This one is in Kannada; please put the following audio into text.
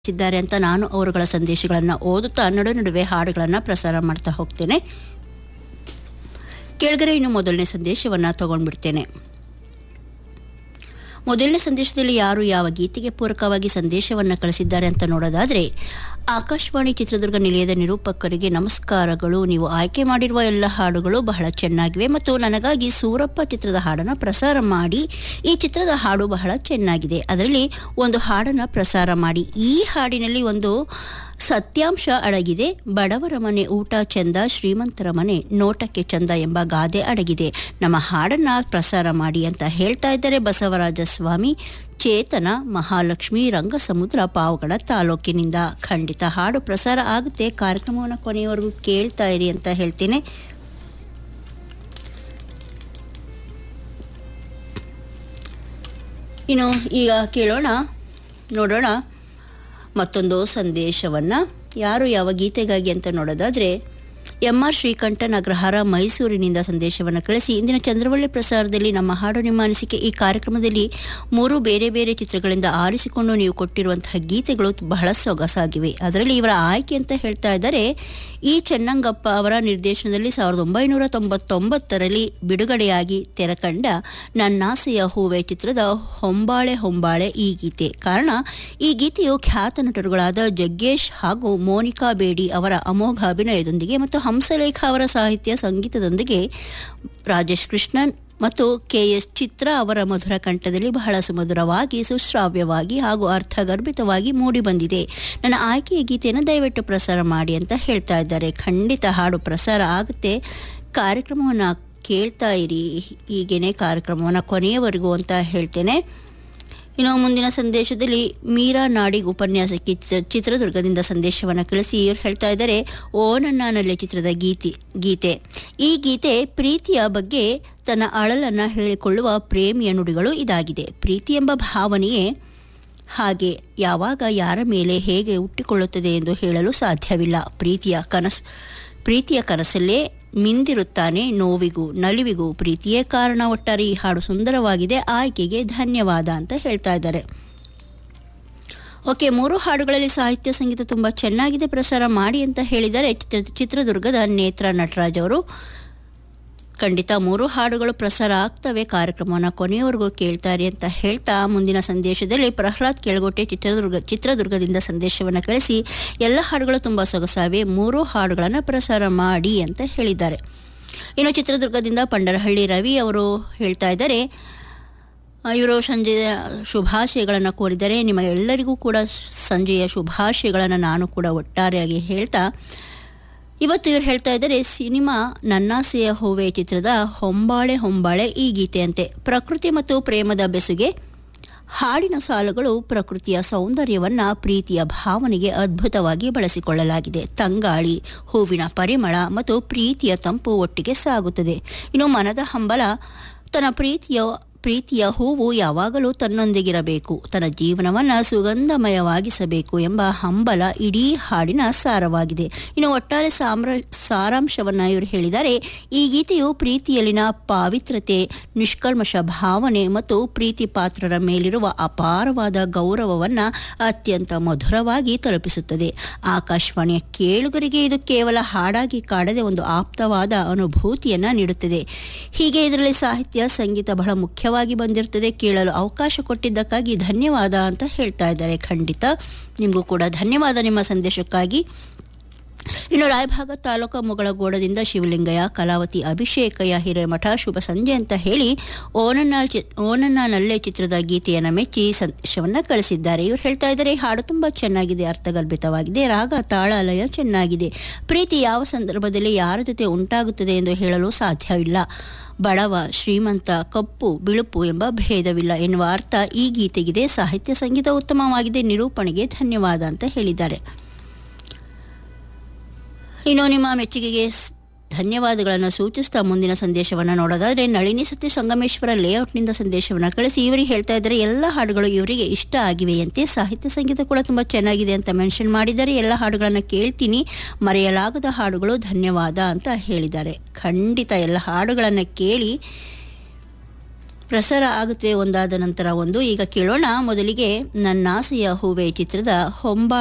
ಇದ್ದಾರೆ ಅಂತ ನಾನು ಅವರುಗಳ ಸಂದೇಶಗಳನ್ನು ಓದುತ್ತಾ ನಡು ನಡುವೆ ಹಾಡುಗಳನ್ನು ಪ್ರಸಾರ ಮಾಡ್ತಾ ಹೋಗ್ತೇನೆ ಕೆಳಗಡೆ ಇನ್ನು ಮೊದಲನೇ ಸಂದೇಶವನ್ನು ತಗೊಂಡ್ಬಿಡ್ತೇನೆ ಮೊದಲನೇ ಸಂದೇಶದಲ್ಲಿ ಯಾರು ಯಾವ ಗೀತೆಗೆ ಪೂರಕವಾಗಿ ಸಂದೇಶವನ್ನು ಕಳಿಸಿದ್ದಾರೆ ಅಂತ ನೋಡೋದಾದರೆ ಆಕಾಶವಾಣಿ ಚಿತ್ರದುರ್ಗ ನಿಲಯದ ನಿರೂಪಕರಿಗೆ ನಮಸ್ಕಾರಗಳು ನೀವು ಆಯ್ಕೆ ಮಾಡಿರುವ ಎಲ್ಲ ಹಾಡುಗಳು ಬಹಳ ಚೆನ್ನಾಗಿವೆ ಮತ್ತು ನನಗಾಗಿ ಸೂರಪ್ಪ ಚಿತ್ರದ ಹಾಡನ್ನು ಪ್ರಸಾರ ಮಾಡಿ ಈ ಚಿತ್ರದ ಹಾಡು ಬಹಳ ಚೆನ್ನಾಗಿದೆ ಅದರಲ್ಲಿ ಒಂದು ಹಾಡನ್ನು ಪ್ರಸಾರ ಮಾಡಿ ಈ ಹಾಡಿನಲ್ಲಿ ಒಂದು ಸತ್ಯಾಂಶ ಅಡಗಿದೆ ಬಡವರ ಮನೆ ಊಟ ಚಂದ ಶ್ರೀಮಂತರ ಮನೆ ನೋಟಕ್ಕೆ ಚಂದ ಎಂಬ ಗಾದೆ ಅಡಗಿದೆ ನಮ್ಮ ಹಾಡನ್ನ ಪ್ರಸಾರ ಮಾಡಿ ಅಂತ ಹೇಳ್ತಾ ಇದ್ದಾರೆ ಬಸವರಾಜ ಸ್ವಾಮಿ ಚೇತನ ಮಹಾಲಕ್ಷ್ಮಿ ರಂಗಸಮುದ್ರ ಪಾವಗಡ ತಾಲೂಕಿನಿಂದ ಖಂಡಿತ ಹಾಡು ಪ್ರಸಾರ ಆಗುತ್ತೆ ಕಾರ್ಯಕ್ರಮವನ್ನು ಕೊನೆಯವರೆಗೂ ಕೇಳ್ತಾ ಇರಿ ಅಂತ ಹೇಳ್ತೀನಿ ಇನ್ನು ಈಗ ಕೇಳೋಣ ನೋಡೋಣ ಮತ್ತೊಂದು ಸಂದೇಶವನ್ನು ಯಾರು ಯಾವ ಗೀತೆಗಾಗಿ ಅಂತ ನೋಡೋದಾದರೆ ಎಂ ಆರ್ ಶ್ರೀಕಂಠನ್ ಅಗ್ರಹಾರ ಮೈಸೂರಿನಿಂದ ಸಂದೇಶವನ್ನು ಕಳಿಸಿ ಇಂದಿನ ಚಂದ್ರವಳ್ಳಿ ಪ್ರಸಾರದಲ್ಲಿ ನಮ್ಮ ಹಾಡು ನಿಮ್ಮ ಅನಿಸಿಕೆ ಈ ಕಾರ್ಯಕ್ರಮದಲ್ಲಿ ಮೂರು ಬೇರೆ ಬೇರೆ ಚಿತ್ರಗಳಿಂದ ಆರಿಸಿಕೊಂಡು ನೀವು ಕೊಟ್ಟಿರುವಂತಹ ಗೀತೆಗಳು ಬಹಳ ಸೊಗಸಾಗಿವೆ ಅದರಲ್ಲಿ ಇವರ ಆಯ್ಕೆ ಅಂತ ಹೇಳ್ತಾ ಇದ್ದಾರೆ ಈ ಚೆನ್ನಂಗಪ್ಪ ಅವರ ನಿರ್ದೇಶನದಲ್ಲಿ ಸಾವಿರದ ಒಂಬೈನೂರ ತೊಂಬತ್ತೊಂಬತ್ತರಲ್ಲಿ ಬಿಡುಗಡೆಯಾಗಿ ತೆರೆಕಂಡ ನನ್ನಾಸೆಯ ಹೂವೆ ಚಿತ್ರದ ಹೊಂಬಾಳೆ ಹೊಂಬಾಳೆ ಈ ಗೀತೆ ಕಾರಣ ಈ ಗೀತೆಯು ಖ್ಯಾತ ನಟರುಗಳಾದ ಜಗ್ಗೇಶ್ ಹಾಗೂ ಮೋನಿಕಾ ಬೇಡಿ ಅವರ ಅಮೋಘ ಅಭಿನಯದೊಂದಿಗೆ ಮತ್ತು ಹಂಸಲೇಖ ಅವರ ಸಾಹಿತ್ಯ ಸಂಗೀತದೊಂದಿಗೆ ರಾಜೇಶ್ ಕೃಷ್ಣನ್ ಮತ್ತು ಕೆ ಎಸ್ ಚಿತ್ರ ಅವರ ಮಧುರ ಕಂಠದಲ್ಲಿ ಬಹಳ ಸುಮಧುರವಾಗಿ ಸುಶ್ರಾವ್ಯವಾಗಿ ಹಾಗೂ ಅರ್ಥಗರ್ಭಿತವಾಗಿ ಮೂಡಿಬಂದಿದೆ ನನ್ನ ಆಯ್ಕೆಯ ಗೀತೆಯನ್ನು ದಯವಿಟ್ಟು ಪ್ರಸಾರ ಮಾಡಿ ಅಂತ ಹೇಳ್ತಾ ಇದ್ದಾರೆ ಖಂಡಿತ ಹಾಡು ಪ್ರಸಾರ ಆಗುತ್ತೆ ಕಾರ್ಯಕ್ರಮವನ್ನು ಕೇಳ್ತಾ ಇರಿ ಹೀಗೇನೆ ಕಾರ್ಯಕ್ರಮವನ್ನು ಕೊನೆಯವರೆಗೂ ಅಂತ ಹೇಳ್ತೇನೆ ಇನ್ನು ಮುಂದಿನ ಸಂದೇಶದಲ್ಲಿ ಮೀರಾ ನಾಡಿಗ್ ಉಪನ್ಯಾಸಕಿ ಚಿತ್ರದುರ್ಗದಿಂದ ಸಂದೇಶವನ್ನು ಕಳಿಸಿ ಇವ್ರು ಹೇಳ್ತಾ ಇದ್ದಾರೆ ಓ ನನ್ನ ನಲ್ಲೆ ಚಿತ್ರದ ಗೀತೆ ಗೀತೆ ಈ ಗೀತೆ ಪ್ರೀತಿಯ ಬಗ್ಗೆ ತನ್ನ ಅಳಲನ್ನು ಹೇಳಿಕೊಳ್ಳುವ ಪ್ರೇಮಿಯ ನುಡಿಗಳು ಇದಾಗಿದೆ ಪ್ರೀತಿ ಎಂಬ ಭಾವನೆಯೇ ಹಾಗೆ ಯಾವಾಗ ಯಾರ ಮೇಲೆ ಹೇಗೆ ಹುಟ್ಟಿಕೊಳ್ಳುತ್ತದೆ ಎಂದು ಹೇಳಲು ಸಾಧ್ಯವಿಲ್ಲ ಪ್ರೀತಿಯ ಕನಸು ಪ್ರೀತಿಯ ಕನಸಲ್ಲೇ ಮಿಂದಿರುತ್ತಾನೆ ನೋವಿಗೂ ನಲಿವಿಗೂ ಪ್ರೀತಿಯೇ ಕಾರಣ ಒಟ್ಟಾರೆ ಈ ಹಾಡು ಸುಂದರವಾಗಿದೆ ಆಯ್ಕೆಗೆ ಧನ್ಯವಾದ ಅಂತ ಹೇಳ್ತಾ ಇದ್ದಾರೆ ಓಕೆ ಮೂರು ಹಾಡುಗಳಲ್ಲಿ ಸಾಹಿತ್ಯ ಸಂಗೀತ ತುಂಬ ಚೆನ್ನಾಗಿದೆ ಪ್ರಸಾರ ಮಾಡಿ ಅಂತ ಹೇಳಿದ್ದಾರೆ ಚಿತ್ರ ಚಿತ್ರದುರ್ಗದ ನೇತ್ರ ನಟರಾಜ್ ಅವರು ಖಂಡಿತ ಮೂರು ಹಾಡುಗಳು ಪ್ರಸಾರ ಆಗ್ತವೆ ಕಾರ್ಯಕ್ರಮವನ್ನು ಕೊನೆಯವರೆಗೂ ಕೇಳ್ತಾರೆ ಅಂತ ಹೇಳ್ತಾ ಮುಂದಿನ ಸಂದೇಶದಲ್ಲಿ ಪ್ರಹ್ಲಾದ್ ಕೆಳಗೋಟೆ ಚಿತ್ರದುರ್ಗ ಚಿತ್ರದುರ್ಗದಿಂದ ಸಂದೇಶವನ್ನು ಕಳಿಸಿ ಎಲ್ಲ ಹಾಡುಗಳು ತುಂಬ ಸೊಗಸಾವೆ ಮೂರು ಹಾಡುಗಳನ್ನು ಪ್ರಸಾರ ಮಾಡಿ ಅಂತ ಹೇಳಿದ್ದಾರೆ ಇನ್ನು ಚಿತ್ರದುರ್ಗದಿಂದ ಪಂಡರಹಳ್ಳಿ ರವಿ ಅವರು ಹೇಳ್ತಾ ಇದ್ದಾರೆ ಇವರು ಸಂಜೆಯ ಶುಭಾಶಯಗಳನ್ನು ಕೋರಿದರೆ ನಿಮ್ಮ ಎಲ್ಲರಿಗೂ ಕೂಡ ಸಂಜೆಯ ಶುಭಾಶಯಗಳನ್ನು ನಾನು ಕೂಡ ಒಟ್ಟಾರೆಯಾಗಿ ಹೇಳ್ತಾ ಇವತ್ತು ಇವ್ರು ಹೇಳ್ತಾ ಇದ್ದಾರೆ ಸಿನಿಮಾ ನನ್ನಾಸೆಯ ಹೂವೆ ಚಿತ್ರದ ಹೊಂಬಾಳೆ ಹೊಂಬಾಳೆ ಈ ಗೀತೆಯಂತೆ ಪ್ರಕೃತಿ ಮತ್ತು ಪ್ರೇಮದ ಬೆಸುಗೆ ಹಾಡಿನ ಸಾಲುಗಳು ಪ್ರಕೃತಿಯ ಸೌಂದರ್ಯವನ್ನ ಪ್ರೀತಿಯ ಭಾವನೆಗೆ ಅದ್ಭುತವಾಗಿ ಬಳಸಿಕೊಳ್ಳಲಾಗಿದೆ ತಂಗಾಳಿ ಹೂವಿನ ಪರಿಮಳ ಮತ್ತು ಪ್ರೀತಿಯ ತಂಪು ಒಟ್ಟಿಗೆ ಸಾಗುತ್ತದೆ ಇನ್ನು ಮನದ ಹಂಬಲ ತನ್ನ ಪ್ರೀತಿಯ ಪ್ರೀತಿಯ ಹೂವು ಯಾವಾಗಲೂ ತನ್ನೊಂದಿಗಿರಬೇಕು ತನ್ನ ಜೀವನವನ್ನು ಸುಗಂಧಮಯವಾಗಿಸಬೇಕು ಎಂಬ ಹಂಬಲ ಇಡೀ ಹಾಡಿನ ಸಾರವಾಗಿದೆ ಇನ್ನು ಒಟ್ಟಾರೆ ಸಾಮ್ರ ಸಾರಾಂಶವನ್ನು ಇವರು ಹೇಳಿದ್ದಾರೆ ಈ ಗೀತೆಯು ಪ್ರೀತಿಯಲ್ಲಿನ ಪಾವಿತ್ರತೆ ನಿಷ್ಕಲ್ಮಶ ಭಾವನೆ ಮತ್ತು ಪ್ರೀತಿ ಪಾತ್ರರ ಮೇಲಿರುವ ಅಪಾರವಾದ ಗೌರವವನ್ನು ಅತ್ಯಂತ ಮಧುರವಾಗಿ ತಲುಪಿಸುತ್ತದೆ ಆಕಾಶವಾಣಿಯ ಕೇಳುಗರಿಗೆ ಇದು ಕೇವಲ ಹಾಡಾಗಿ ಕಾಡದೆ ಒಂದು ಆಪ್ತವಾದ ಅನುಭೂತಿಯನ್ನು ನೀಡುತ್ತದೆ ಹೀಗೆ ಇದರಲ್ಲಿ ಸಾಹಿತ್ಯ ಸಂಗೀತ ಬಹಳ ಮುಖ್ಯ ಬಂದಿರ್ತದೆ ಕೇಳಲು ಅವಕಾಶ ಕೊಟ್ಟಿದ್ದಕ್ಕಾಗಿ ಧನ್ಯವಾದ ಅಂತ ಹೇಳ್ತಾ ಇದ್ದಾರೆ ಖಂಡಿತ ನಿಮಗೂ ಕೂಡ ಧನ್ಯವಾದ ನಿಮ್ಮ ಸಂದೇಶಕ್ಕಾಗಿ ಇನ್ನು ರಾಯಭಾಗ ತಾಲೂಕು ಮುಗಳಗೋಡದಿಂದ ಶಿವಲಿಂಗಯ್ಯ ಕಲಾವತಿ ಅಭಿಷೇಕಯ್ಯ ಹಿರೇಮಠ ಶುಭ ಸಂಜೆ ಅಂತ ಹೇಳಿ ಓನನ್ನ ಓನನ್ನ ನಲ್ಲೆ ಚಿತ್ರದ ಗೀತೆಯನ್ನು ಮೆಚ್ಚಿ ಸಂದೇಶವನ್ನು ಕಳಿಸಿದ್ದಾರೆ ಇವರು ಹೇಳ್ತಾ ಇದ್ದಾರೆ ಹಾಡು ತುಂಬ ಚೆನ್ನಾಗಿದೆ ಅರ್ಥಗರ್ಭಿತವಾಗಿದೆ ರಾಗ ತಾಳಲಯ ಚೆನ್ನಾಗಿದೆ ಪ್ರೀತಿ ಯಾವ ಸಂದರ್ಭದಲ್ಲಿ ಯಾರ ಜೊತೆ ಉಂಟಾಗುತ್ತದೆ ಎಂದು ಹೇಳಲು ಸಾಧ್ಯವಿಲ್ಲ ಬಡವ ಶ್ರೀಮಂತ ಕಪ್ಪು ಬಿಳುಪು ಎಂಬ ಭೇದವಿಲ್ಲ ಎನ್ನುವ ಅರ್ಥ ಈ ಗೀತೆಗಿದೆ ಸಾಹಿತ್ಯ ಸಂಗೀತ ಉತ್ತಮವಾಗಿದೆ ನಿರೂಪಣೆಗೆ ಧನ್ಯವಾದ ಅಂತ ಹೇಳಿದ್ದಾರೆ ಇನ್ನು ನಿಮ್ಮ ಮೆಚ್ಚುಗೆಗೆ ಧನ್ಯವಾದಗಳನ್ನು ಸೂಚಿಸ್ತಾ ಮುಂದಿನ ಸಂದೇಶವನ್ನು ನೋಡೋದಾದರೆ ನಳಿನಿ ಸತ್ಯ ಸಂಗಮೇಶ್ವರ ಲೇಔಟ್ನಿಂದ ಸಂದೇಶವನ್ನು ಕಳಿಸಿ ಇವರಿಗೆ ಹೇಳ್ತಾ ಇದ್ದಾರೆ ಎಲ್ಲ ಹಾಡುಗಳು ಇವರಿಗೆ ಇಷ್ಟ ಆಗಿವೆಯಂತೆ ಸಾಹಿತ್ಯ ಸಂಗೀತ ಕೂಡ ತುಂಬ ಚೆನ್ನಾಗಿದೆ ಅಂತ ಮೆನ್ಷನ್ ಮಾಡಿದ್ದಾರೆ ಎಲ್ಲ ಹಾಡುಗಳನ್ನು ಕೇಳ್ತೀನಿ ಮರೆಯಲಾಗದ ಹಾಡುಗಳು ಧನ್ಯವಾದ ಅಂತ ಹೇಳಿದ್ದಾರೆ ಖಂಡಿತ ಎಲ್ಲ ಹಾಡುಗಳನ್ನು ಕೇಳಿ ಪ್ರಸಾರ ಆಗುತ್ತವೆ ಒಂದಾದ ನಂತರ ಒಂದು ಈಗ ಕೇಳೋಣ ಮೊದಲಿಗೆ ನನ್ನಾಸೆಯ ಹೂವೆ ಚಿತ್ರದ ಹೊಂಬಾ